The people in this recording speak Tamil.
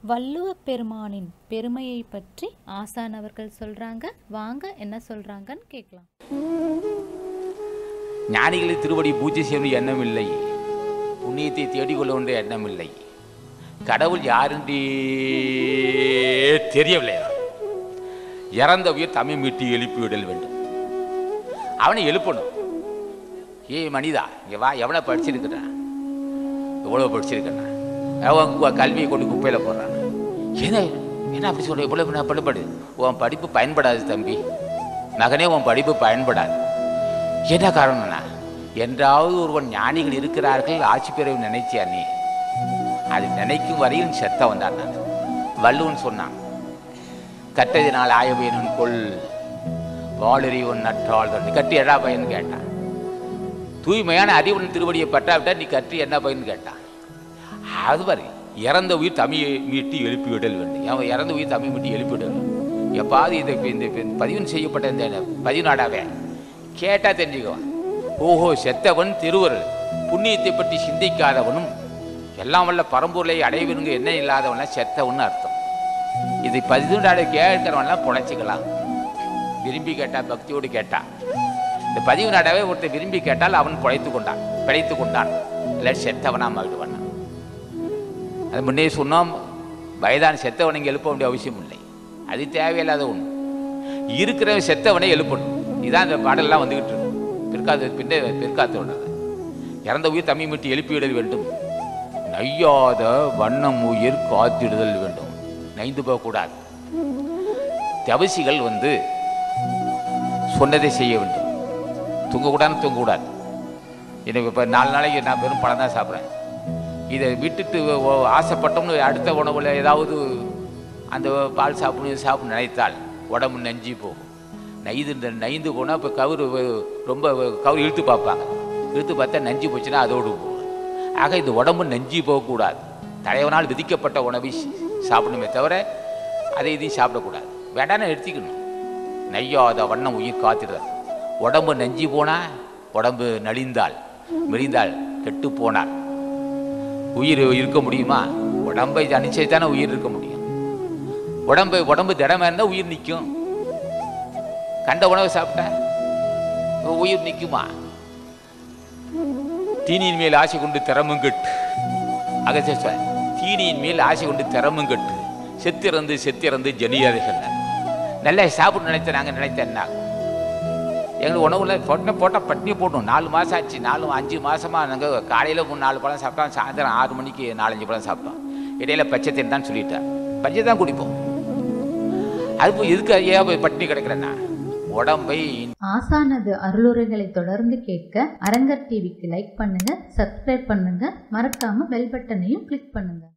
வள்ளுவ பெருமானின் பெருமையை பற்றி ஆசான் அவர்கள் சொல்றாங்க வாங்க என்ன சொல்றாங்கன்னு கேட்கலாம் ஞானிகளை திருவடி பூஜை செய்யும் எண்ணம் இல்லை புண்ணியத்தை தேடிக்கொள்ள வேண்டிய எண்ணம் இல்லை கடவுள் யாருன்றே தெரியவில்லை இறந்த உயிர் தமிழ் மீட்டி எழுப்பி விடல் வேண்டும் அவனை எழுப்பணும் ஏய் மனிதா இங்க வா எவனை படிச்சிருக்கிறான் எவ்வளோ படிச்சிருக்கேன் அவன் கு- கல்வியை கொண்டு குப்பையில் போடுறான் என்ன என்ன அப்படி சொல்ற இவ்வளோ நான் படுபடு உன் படிப்பு பயன்படாது தம்பி மகனே உன் படிப்பு பயன்படாது என்ன காரணம்னா என்றாவது ஒருவன் ஞானிகள் இருக்கிறார்கள் ஆட்சி பெறவை நினைச்சியா நீ அது நினைக்கும் வரையில் செத்த வந்தான் நான் வள்ளுவன் சொன்னான் கட்டதினால் ஆயவேனும் கொள் வாளறிவன் நற்றாள் தந்து கட்டி எடா பயன் கேட்டான் தூய்மையான அறிவுடன் திருவடியை பட்டாவிட்டா நீ கற்றி என்ன பயன் கேட்டான் அது வரை இறந்த உயிர் தமிழை மீட்டி எழுப்பி விடல் வேண்டும் அவன் இறந்த உயிர் தமிழ் மீட்டி எழுப்பி விடல் வேண்டும் எப்பாவது இந்த இந்த இந்த பதிவு செய்யப்பட்ட இந்த பதிவு நாடாவே கேட்டா தெரிஞ்சுக்குவான் ஓஹோ செத்தவன் திருவருள் புண்ணியத்தை பற்றி சிந்திக்காதவனும் எல்லாம் வல்ல பரம்பொருளை அடைவனுங்க என்ன இல்லாதவன்லாம் செத்தவன்னு அர்த்தம் இது பதிவு நாடு கேட்கிறவன்லாம் பொழைச்சிக்கலாம் விரும்பி கேட்டா பக்தியோடு கேட்டா இந்த பதிவு நாடாவே ஒருத்தர் விரும்பி கேட்டால் அவன் பிழைத்து கொண்டான் பிழைத்து கொண்டான் இல்லை செத்தவனா மாறிடுவான் அது முன்னே சொன்னோம் வயதான செத்தவனை இங்கே எழுப்ப வேண்டிய அவசியம் இல்லை அது தேவையில்லாத ஒன்று இருக்கிறவன் செத்தவனை எழுப்பணும் இதான் இந்த பாடல்லாம் வந்துகிட்டு இருக்கு பிற்காத்து பின்னே பிற்காத்தோட இறந்த உயிர் தமிழ் மீட்டு எழுப்பிவிடல் வேண்டும் நையாத வண்ணம் உயிர் காத்திடுதல் வேண்டும் நைந்து போகக்கூடாது தவசிகள் வந்து சொன்னதை செய்ய வேண்டும் தூங்கக்கூடாதுன்னு தூங்கக்கூடாது எனக்கு இப்போ நாலு நாளைக்கு நான் வெறும் பழம் தான் சாப்பிட்றேன் இதை விட்டுட்டு ஓ- ஆசைப்பட்டோம்னு அடுத்த உணவுல ஏதாவது அந்த பால் சாப்பிடணும் இது சாப்பிடணும் நினைத்தால் உடம்பு நஞ்சி போகும் நைது இந்த நைந்து போனால் இப்போ கவுரு வ- ரொம்ப வ- கவுரு இழுத்து பார்ப்பாங்க இழுத்து பார்த்தா நஞ்சு போச்சுன்னா அதோடு போகும் ஆக இந்த உடம்பு நஞ்சி போகக்கூடாது தலைவனால் விதிக்கப்பட்ட உணவை ஸ்- சாப்பிடணுமே தவிர அதை இதையும் சாப்பிடக்கூடாது வேண்டாம்னு எடுத்துக்கணும் நெய்யாத வண்ணம் உயிர் காத்திடுதல் உடம்பு நஞ்சி போனால் உடம்பு நலிந்தால் மெலிந்தால் கெட்டு போனார் உயிர் இருக்க முடியுமா உடம்பை அனுசரித்தானே உயிர் இருக்க முடியும் உடம்பு உடம்பு திடமா இருந்தால் உயிர் நிற்கும் கண்ட உணவை சாப்பிட்டா உயிர் நிற்குமா தீனியின் மேல் ஆசை கொண்டு திறமும் கெட்டு அகசிய சொல் தீனியின் மேல் ஆசை கொண்டு திறமும் கெட்டு செத்திறந்து செத்திறந்து ஜனியாதை சொன்னார் நல்லா சாப்பிட நினைத்த நாங்கள் நினைத்த என்ன எங்களுக்கு உணவுல போட்ட போட்டால் பட்டினி போட்டோம் நாலு மாதம் ஆச்சு நாலு அஞ்சு மாசமா நாங்கள் காலையில் மூணு நாலு பழம் சாப்பிட்டோம் சாயந்தரம் ஆறு மணிக்கு நாலஞ்சு பழம் சாப்பிட்டோம் இடையில பச்சை தண்ணி தான் சொல்லிட்டார் பச்சை தான் குடிப்போம் அது போய் எதுக்கு ஏன் போய் பட்டினி கிடக்கிறேன்னா உடம்பை ஆசானது அருளுரைகளை தொடர்ந்து கேட்க அரங்கர் டிவிக்கு லைக் பண்ணுங்க சப்ஸ்கிரைப் பண்ணுங்க மறக்காம பெல் பட்டனையும் கிளிக் பண்ணுங்க